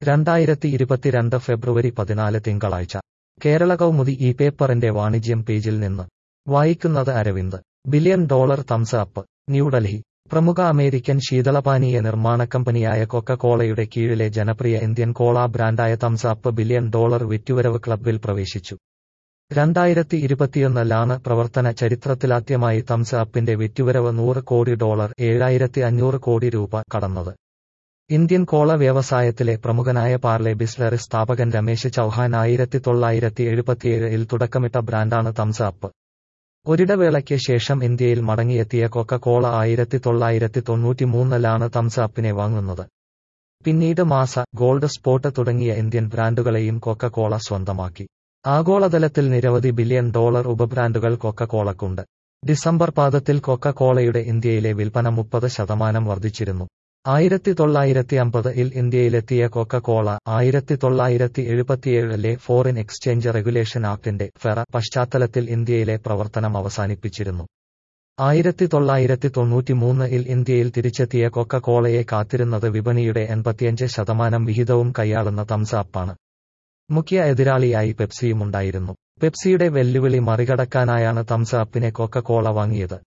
രണ്ടായിരത്തി ഇരുപത്തിരണ്ട് ഫെബ്രുവരി പതിനാല് തിങ്കളാഴ്ച കേരള കൗമുദി ഈ പേപ്പറിന്റെ വാണിജ്യം പേജിൽ നിന്ന് വായിക്കുന്നത് അരവിന്ദ് billion dollar Thums Up New Delhi പ്രമുഖ അമേരിക്കൻ ശീതളപാനീയ നിർമ്മാണ കമ്പനിയായ കൊക്കക്കോളയുടെ കീഴിലെ ജനപ്രിയ ഇന്ത്യൻ കോള ബ്രാൻഡായ തംസ് അപ്പ് ബില്യൺ ഡോളർ വിറ്റുവരവ് ക്ലബ്ബിൽ പ്രവേശിച്ചു രണ്ടായിരത്തി ഇരുപത്തിയൊന്നിലാണ് പ്രവർത്തന ചരിത്രത്തിലാദ്യമായി തംസ് അപ്പിന്റെ വിറ്റുവരവ് നൂറ് കോടി ഡോളർ ഏഴായിരത്തി അഞ്ഞൂറ് കോടി രൂപ കടന്നത് ഇന്ത്യൻ കോള വ്യവസായത്തിലെ പ്രമുഖനായ പാർലെ ബിസ്ലറി സ്ഥാപകൻ രമേശ് ചൌഹാൻ ആയിരത്തി തൊള്ളായിരത്തി എഴുപത്തിയേഴിൽ തുടക്കമിട്ട ബ്രാൻഡാണ് തംസ് അപ്പ് ഒരിടവേളയ്ക്ക് ശേഷം ഇന്ത്യയിൽ മടങ്ങിയെത്തിയ കൊക്ക കോള ആയിരത്തി തൊള്ളായിരത്തി തൊണ്ണൂറ്റിമൂന്നിലാണ് തംസ് അപ്പിനെ വാങ്ങുന്നത് പിന്നീട് മാസ ഗോൾഡ് സ്പോട്ട് തുടങ്ങിയ ഇന്ത്യൻ ബ്രാൻഡുകളെയും കൊക്ക കോള സ്വന്തമാക്കി ആഗോളതലത്തിൽ നിരവധി ബില്യൺ ഡോളർ ഉപബ്രാൻഡുകൾ കൊക്ക കോളക്കുണ്ട് ഡിസംബർ പാദത്തിൽ കൊക്ക കോളയുടെ ഇന്ത്യയിലെ വിൽപ്പന മുപ്പത് ശതമാനം വർദ്ധിച്ചിരുന്നു ആയിരത്തി തൊള്ളായിരത്തി അമ്പതിൽ ഇന്ത്യയിലെത്തിയ കൊക്ക കോള ആയിരത്തി തൊള്ളായിരത്തി എഴുപത്തിയേഴിലെ ഫോറിൻ എക്സ്ചേഞ്ച് റെഗുലേഷൻ ആക്ടിന്റെ ഫെറ പശ്ചാത്തലത്തിൽ ഇന്ത്യയിലെ പ്രവർത്തനം അവസാനിപ്പിച്ചിരുന്നു ആയിരത്തി തൊള്ളായിരത്തി തൊണ്ണൂറ്റിമൂന്നിൽ ഇന്ത്യയിൽ തിരിച്ചെത്തിയ കൊക്ക കോളയെ കാത്തിരുന്നത് വിപണിയുടെ എൺപത്തിയഞ്ച് ശതമാനം വിഹിതവും കൈയാളുന്ന തംസ് അപ്പാണ് മുഖ്യ എതിരാളിയായി പെപ്സിയുമുണ്ടായിരുന്നു പെപ്സിയുടെ വെല്ലുവിളി മറികടക്കാനായാണ് തംസ് അപ്പിനെ കൊക്ക കോള വാങ്ങിയത്